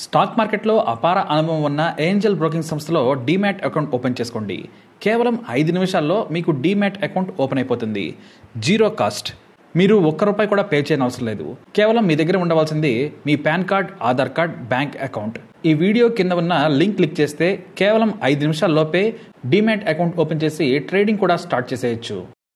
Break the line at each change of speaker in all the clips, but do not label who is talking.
stock మార్కెట్లో అపార అనుభవం ఉన్న ఏంజల్ బ్రోకింగ్ సంస్థలో డీమ్యాట్ అకౌంట్ ఓపెన్ చేసుకోండి కేవలం ఐదు నిమిషాల్లో మీకు డీమ్యాట్ అకౌంట్ ఓపెన్ అయిపోతుంది జీరో కాస్ట్ మీరు ఒక్క రూపాయి కూడా పే చేయని అవసరం లేదు కేవలం మీ దగ్గర ఉండవలసింది మీ PAN card Aadhaar card bank account ఈ వీడియో కింద ఉన్న లింక్ క్లిక్ చేస్తే కేవలం ఐదు నిమిషాల్లోపే డీమ్యాట్ అకౌంట్ ఓపెన్ చేసి ట్రేడింగ్ కూడా స్టార్ట్ చేసేయచ్చు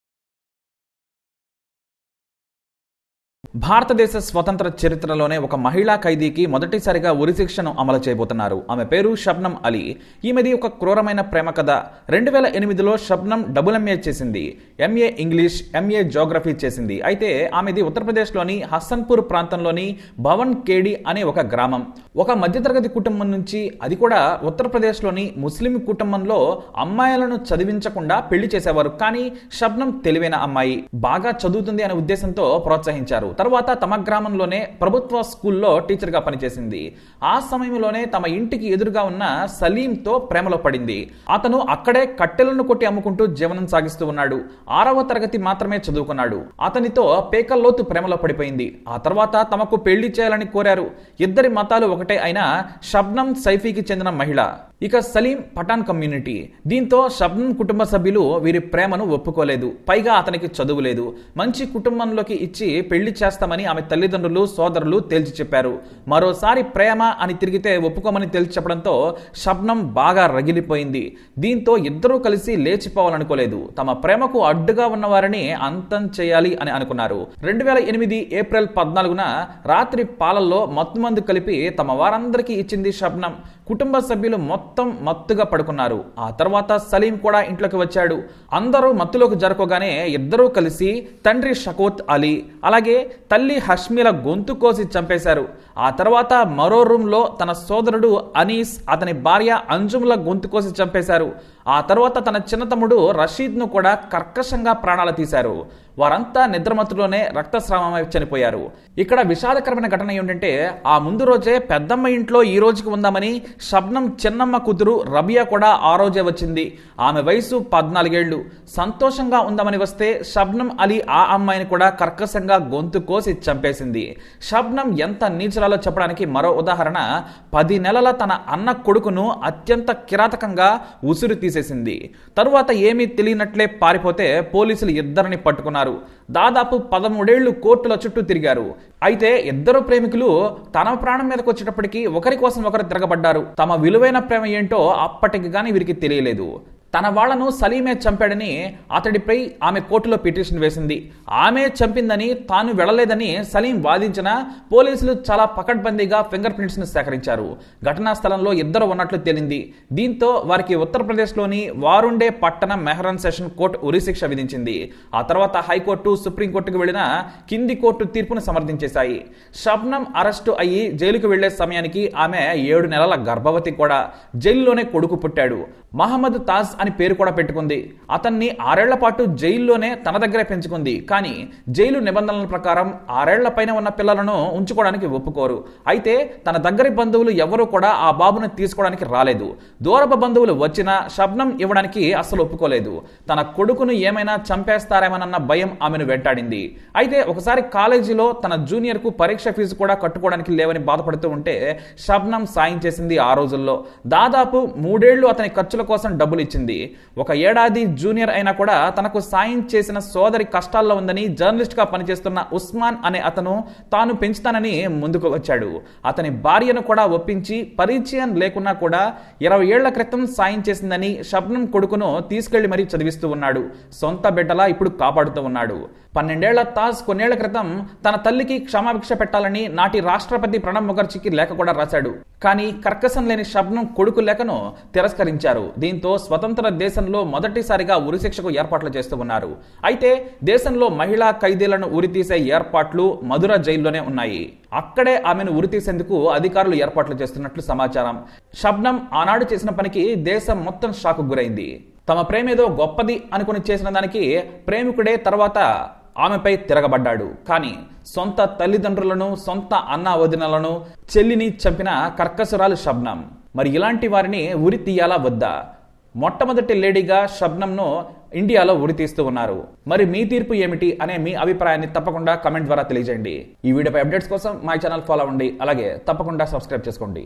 భారతదేశ స్వతంత్ర చరిత్రలోనే ఒక మహిళా ఖైదీకి మొదటిసారిగా ఉరిశిక్షను అమలు చేయబోతున్నారు ఆమె పేరు షబ్నం అలీ ఈమెది ఒక క్రూరమైన ప్రేమ కథ రెండు వేల ఎనిమిదిలో షబ్నం డబుల్ ఎంఏ చేసింది ఎంఏ ఇంగ్లీష్ ఎంఏ జోగ్రఫీ చేసింది అయితే ఆమెది ఉత్తరప్రదేశ్లోని హసన్పూర్ ప్రాంతంలోని భవన్ కేడి అనే ఒక గ్రామం ఒక మధ్యతరగతి కుటుంబం నుంచి అది కూడా ఉత్తరప్రదేశ్లోని ముస్లిం కుటుంబంలో అమ్మాయిలను చదివించకుండా పెళ్లి చేసేవారు కానీ షబ్నం తెలివైన అమ్మాయి బాగా చదువుతుంది అనే ఉద్దేశంతో ప్రోత్సహించారు తర్వాత తమ గ్రామంలోనే ప్రభుత్వ స్కూల్లో టీచర్గా పనిచేసింది ఆ సమయంలోనే తమ ఇంటికి ఎదురుగా ఉన్న సలీంతో ప్రేమలో పడింది అతను అక్కడే కట్టెలను కొట్టి అమ్ముకుంటూ జీవనం సాగిస్తూ ఉన్నాడు ఆరవ తరగతి మాత్రమే చదువుకున్నాడు అతనితో పేకల్లోతు ప్రేమలో పడిపోయింది ఆ తర్వాత తమకు పెళ్లి చేయాలని కోరారు ఇద్దరి మతాలు ఒకటే అయినా షబ్నం సైఫీకి చెందిన మహిళ ఇక సలీం పఠాన్ కమ్యూనిటీ దీంతో షబ్నం కుటుంబ సభ్యులు వీరి ప్రేమను ఒప్పుకోలేదు పైగా అతనికి చదువు లేదు మంచి కుటుంబంలోకి ఇచ్చి పెళ్లి చేస్తామని ఆమె తల్లిదండ్రులు సోదరులు తేల్చి చెప్పారు మరోసారి ప్రేమ అని తిరిగితే ఒప్పుకోమని తేల్చి చెప్పడంతో షబ్నం బాగా రగిలిపోయింది దీంతో ఇద్దరూ కలిసి లేచిపోవాలనుకోలేదు తమ ప్రేమకు అడ్డుగా ఉన్న వారిని అంతం చేయాలి అని అనుకున్నారు రెండు వేల ఎనిమిది ఏప్రిల్ పద్నాలుగున రాత్రి పాలల్లో మత్తుమందు కలిపి తమ వారందరికీ ఇచ్చింది షబ్నం కుటుంబ సభ్యులు మొత్తం మత్తుగా పడుకున్నారు ఆ తర్వాత సలీం కూడా ఇంట్లోకి వచ్చాడు అందరూ మత్తులోకి జరుకోగానే ఇద్దరూ కలిసి తండ్రి షకోత్ అలీ అలాగే తల్లి హష్మిల గొంతు కోసి చంపేశారు ఆ తర్వాత మరో రూమ్ లో తన సోదరుడు అనీస్ అతని భార్య అంజుముల గొంతు కోసి చంపేశారు ఆ తర్వాత తన చిన్న తమ్ముడు రషీద్ ను కూడా కర్కశంగా ప్రాణాలు తీశారు వారంతా నిద్రమత్తులోనే రక్తస్రావమై చనిపోయారు ఇక్కడ విషాదకరమైన ఘటన ఏంటంటే ఆ ముందు రోజే పెద్దమ్మ ఇంట్లో ఈ రోజుకి ఉందామని షబ్నం చిన్నమ్మ కూతురు రబియా కూడా ఆ రోజే వచ్చింది ఆమె వయసు పద్నాలుగేళ్లు సంతోషంగా ఉందామని వస్తే షబ్నం అలీ ఆ అమ్మాయిని కూడా కర్కశంగా గొంతు కోసి చంపేసింది షబ్నం ఎంత నీచరాలో చెప్పడానికి మరో ఉదాహరణ పది నెలల తన అన్న కొడుకును అత్యంత కిరాతకంగా ఉసురు తీసేసింది తరువాత ఏమీ తెలియనట్లే పారిపోతే పోలీసులు ఇద్దరిని పట్టుకున్నారు దాదాపు పదమూడేళ్లు కోర్టుల చుట్టూ తిరిగారు అయితే ఇద్దరు ప్రేమికులు తన ప్రాణం మీదకి వచ్చేటప్పటికి ఒకరి కోసం ఒకరు తిరగబడ్డారు తమ విలువైన ప్రేమ ఏంటో అప్పటికి గాని వీరికి తెలియలేదు తన వాళ్లను సలీమే చంపాడని అతడిపై ఆమె కోర్టులో పిటిషన్ వేసింది ఆమె చంపిందని తాను వెళ్లలేదని సలీం వాదించిన పోలీసులు చాలా పకడ్బందీగా ఫింగర్ ప్రింట్స్ ను సేకరించారు ఘటనా స్థలంలో ఇద్దరు ఉన్నట్లు తేలింది దీంతో వారికి ఉత్తరప్రదేశ్లోని వారుండే పట్టణ మెహరన్ సెషన్ కోర్టు ఉరిశిక్ష విధించింది ఆ తర్వాత హైకోర్టు సుప్రీంకోర్టుకు వెళ్లిన కింది కోర్టు తీర్పును సమర్థించేశాయి షబ్నం అరెస్టు అయ్యి జైలుకు వెళ్లే సమయానికి ఆమె ఏడు నెలల గర్భవతి కూడా జైల్లోనే కొడుకు పుట్టాడు మహమ్మద్ తాజ్ అని పేరు కూడా పెట్టుకుంది అతన్ని ఆరేళ్ల పాటు జైల్లోనే తన దగ్గరే పెంచుకుంది కానీ జైలు నిబంధనల ప్రకారం ఆరేళ్ల పైన ఉన్న పిల్లలను ఉంచుకోవడానికి ఒప్పుకోరు అయితే తన దగ్గరి బంధువులు ఎవరూ కూడా ఆ బాబును తీసుకోవడానికి రాలేదు దూరపు బంధువులు వచ్చినా శబ్నం ఇవ్వడానికి అస్సలు ఒప్పుకోలేదు తన కొడుకును ఏమైనా చంపేస్తారేమోనన్న భయం ఆమెను వెంటాడింది అయితే ఒకసారి కాలేజీలో తన జూనియర్ కు పరీక్ష ఫీజు కూడా కట్టుకోవడానికి లేవని బాధపడుతూ ఉంటే షబ్నం సాయం చేసింది ఆ రోజుల్లో దాదాపు మూడేళ్లు అతని ఖర్చుల కోసం డబ్బులు ఇచ్చింది ఒక ఏడాది జూనియర్ అయినా కూడా తనకు సాయం చేసిన సోదరి కష్టాల్లో ఉందని జర్నలిస్ట్ గా పనిచేస్తున్న ఉస్మాన్ అనే అతను తాను పెంచుతానని ముందుకు వచ్చాడు అతని భార్యను కూడా ఒప్పించి పరిచయం లేకున్నా కూడా ఇరవై ఏళ్ల క్రితం సాయం చేసిందని షబ్నం కొడుకును తీసుకెళ్లి మరీ చదివిస్తూ ఉన్నాడు సొంత బిడ్డలా ఇప్పుడు కాపాడుతూ ఉన్నాడు పన్నెండేళ్ల తాజ్ కొన్నేళ్ల క్రితం తన తల్లికి క్షమాభిక్ష పెట్టాలని నాటి రాష్ట్రపతి ప్రణబ్ ముఖర్జీకి లేఖ కూడా రాశాడు కానీ కర్కశం లేని షబ్నం కొడుకు లేఖను తిరస్కరించారు దీంతో స్వతంత్ర దేశంలో మొదటిసారిగా ఉరిశిక్షకు ఏర్పాట్లు చేస్తూ ఉన్నారు అయితే దేశంలో మహిళా ఖైదీలను ఉరితీసే ఏర్పాట్లు మధుర జైల్లోనే ఉన్నాయి అక్కడే ఆమెను ఉరితీసేందుకు అధికారులు ఏర్పాట్లు చేస్తున్నట్లు సమాచారం షబ్నం ఆనాడు చేసిన పనికి దేశం మొత్తం షాకు గురైంది తమ ప్రేమేదో గొప్పది అనుకుని చేసిన దానికి ప్రేమికుడే తర్వాత ఆమెపై తిరగబడ్డాడు కానీ సొంత తల్లిదండ్రులను సొంత అన్న వదినలను చెల్లిని చంపిన కర్కసురాలు షబ్నం మరి ఇలాంటి వారిని ఉరి తీయాలా వద్దా మొట్టమొదటి లేడీగా షబ్నంను ఇండియాలో ఉరి తీస్తూ ఉన్నారు మరి మీ తీర్పు ఏమిటి అనే మీ అభిప్రాయాన్ని తప్పకుండా కమెంట్ ద్వారా తెలియజేయండి ఈ వీడియోపై అప్డేట్స్ కోసం మా ఛానల్ ఫాలో అవ్వండి అలాగే తప్పకుండా సబ్స్క్రైబ్ చేసుకోండి